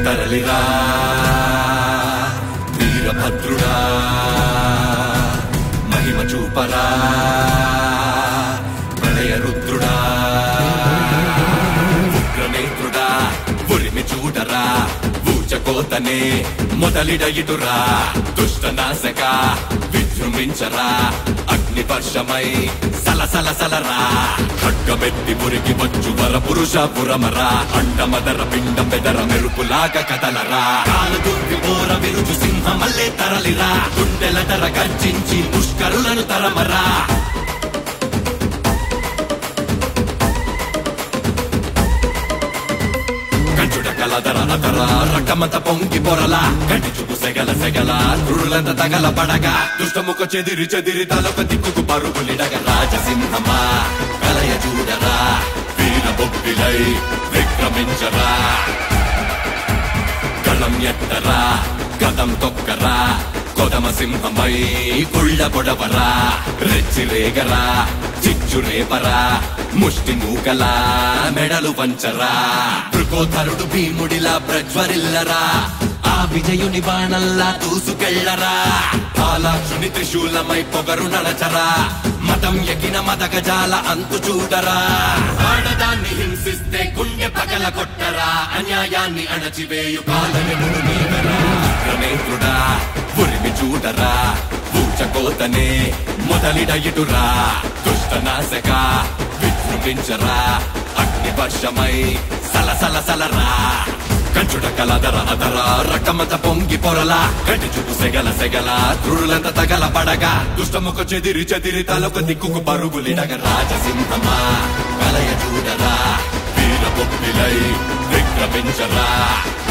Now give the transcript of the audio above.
తరలిరా వీరభద్రుడా మహిమ చూపరా ప్రళయ రుద్రుడా ఉగ్రనేత్రుడా ఉరిమి చూడరా ఊచకోతనే మొదలిడ ఇటురా దుష్ట నాశక విజృంభించరా అగ్ని వర్షమై సలసల సలరా ఖడ్గమెత్తి పురికి వచ్చు వర పురుష పురమరా అండమదర పిండ బెదర మెరుపులాగా కదలరా కాలు దుర్వి బోర విరుచు సింహమల్లే తరలిరా గుండెల తర గర్జించి పుష్కరులను తరమరా కంచుడ కలదర అదర రకమంత పొంగి పొరల కంటి చూపు సెగల సెగల రుడులంత తగల పడగా దుష్టముఖ చెదిరి చెదిరి తలొక దిక్కుకు పరుగులిడగ రాజసింహమా కలయ చూడరా వీర బొబ్బిలై విక్రమించరా కళం ఎత్తరా కదం తొక్కరా కొదమ సింహమై కుళ్ళ పొడవరా రెచ్చి రేగరా చిచ్చు రేపరా ముష్టి మూకలా మెడలు వంచరా భృకోధరుడు భీముడిలా ప్రజ్వరిల్లరా ఆ విజయుని బాణల్లా దూసుకెళ్లరా పాలాక్షుని త్రిశూలమై పొగరు నడచరా మతం ఎగిన మదగజాల అంతు చూడరా ఆడదాన్ని హింసిస్తే గుండె పగల కొట్టరా అన్యాయాన్ని అణచివేయు పాలనెముడు నీవరా క్రమేంద్రుడా ఉరిమి చూడరా ఊచకోతనే మొదలిడ ఇటురా దుష్ట నాశక విజృంభించరా అగ్ని వర్షమై సలసల సలరా కంచుడ కలదర అదర రకమత పొంగి పొరల కంటి చూపు సెగల సెగల త్రుడులంత తగల పడగా దుష్టముఖ చెదిరి చెదిరి తలొక దిక్కుకు పరుగులిడగ రాజసింహమా కలయ చూడరా వీర బొబ్బిలై విక్రమించరా